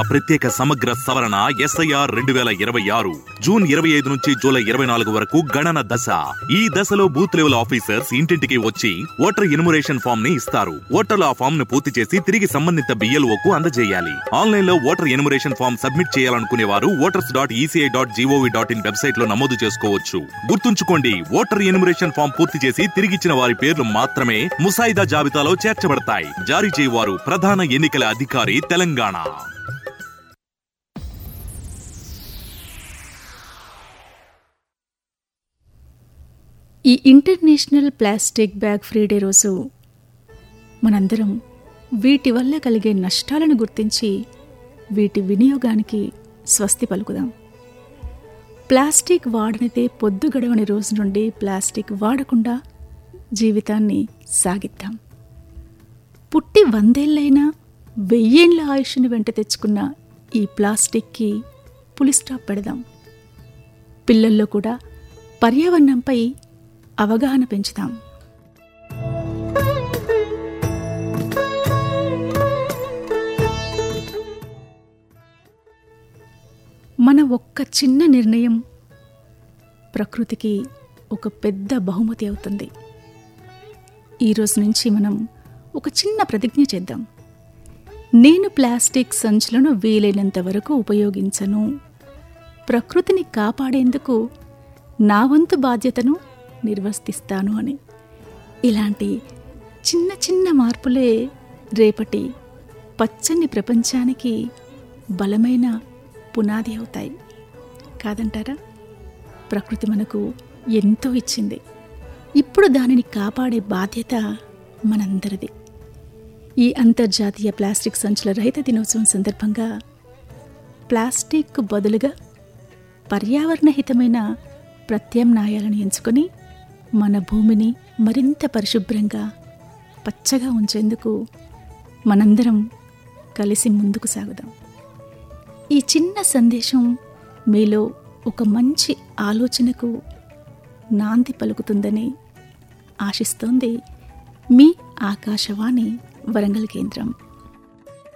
ప్రత్యేక సమగ్ర సవరణ ఎస్ఐఆర్ రెండు వేల ఇరవై ఆరు జూన్ ఇరవై ఐదు నుంచి జూలై ఇరవై నాలుగు వరకు గణన దశ ఈ దశలో బూత్ లెవెల్ ఆఫీసర్స్ ఇంటింటికి వచ్చి ఓటర్ ఇన్మురేషన్ ఫామ్ ని ఇస్తారు ఓటర్లు ఆ ఫామ్ ను పూర్తి చేసి తిరిగి సంబంధిత బిఎల్ఓ కు అందజేయాలి ఆన్లైన్ లో ఓటర్ ఇన్మురేషన్ ఫామ్ సబ్మిట్ చేయాలనుకునే వారు voters dot ECI dot GOV dot in website లో నమోదు చేసుకోవచ్చు గుర్తుంచుకోండి ఓటర్ ఎన్యుమరేషన్ ఫామ్ పూర్తి చేసి తిరిగిచ్చిన వారి పేర్లు మాత్రమే ముసాయిదా జాబితాలో చేర్చబడతాయి జారీ చేయవారు ప్రధాన ఎన్నికల అధికారి తెలంగాణ ఈ international plastic bag free day రోజు మనందరం వీటి వల్ల కలిగే నష్టాలను గుర్తించి వీటి వినియోగానికి స్వస్తి పలుకుదాం ప్లాస్టిక్ వాడనిదే పొద్దు గడవని రోజు నుండి ప్లాస్టిక్ వాడకుండా జీవితాన్ని సాగిద్దాం పుట్టి వందేళ్లైనా వెయ్యేండ్ల ఆయుష్ని వెంట తెచ్చుకున్న ఈ ప్లాస్టిక్కి పులి స్టాప్ పెడదాం పిల్లల్లో కూడా పర్యావరణంపై అవగాహన పెంచుదాం మన ఒక్క చిన్న నిర్ణయం ప్రకృతికి ఒక పెద్ద బహుమతి అవుతుంది ఈరోజు నుంచి మనం ఒక చిన్న ప్రతిజ్ఞ చేద్దాం నేను ప్లాస్టిక్ సంచులను వీలైనంత వరకు ఉపయోగించను ప్రకృతిని కాపాడేందుకు నా వంతు బాధ్యతను నిర్వర్తిస్తాను అని ఇలాంటి చిన్న చిన్న మార్పులే రేపటి పచ్చని ప్రపంచానికి బలమైన పునాది అవుతాయి కాదంటారా ప్రకృతి మనకు ఎంతో ఇచ్చింది ఇప్పుడు దానిని కాపాడే బాధ్యత మనందరిది ఈ అంతర్జాతీయ ప్లాస్టిక్ సంచుల రహిత దినోత్సవం సందర్భంగా ప్లాస్టిక్ బదులుగా పర్యావరణహితమైన ప్రత్యామ్నాయాలను ఎంచుకొని మన భూమిని మరింత పరిశుభ్రంగా పచ్చగా ఉంచేందుకు మనందరం కలిసి ముందుకు సాగుదాం ఈ చిన్న సందేశం మీలో ఒక మంచి ఆలోచనకు నాంది పలుకుతుందని ఆశిస్తోంది మీ ఆకాశవాణి వరంగల్ కేంద్రం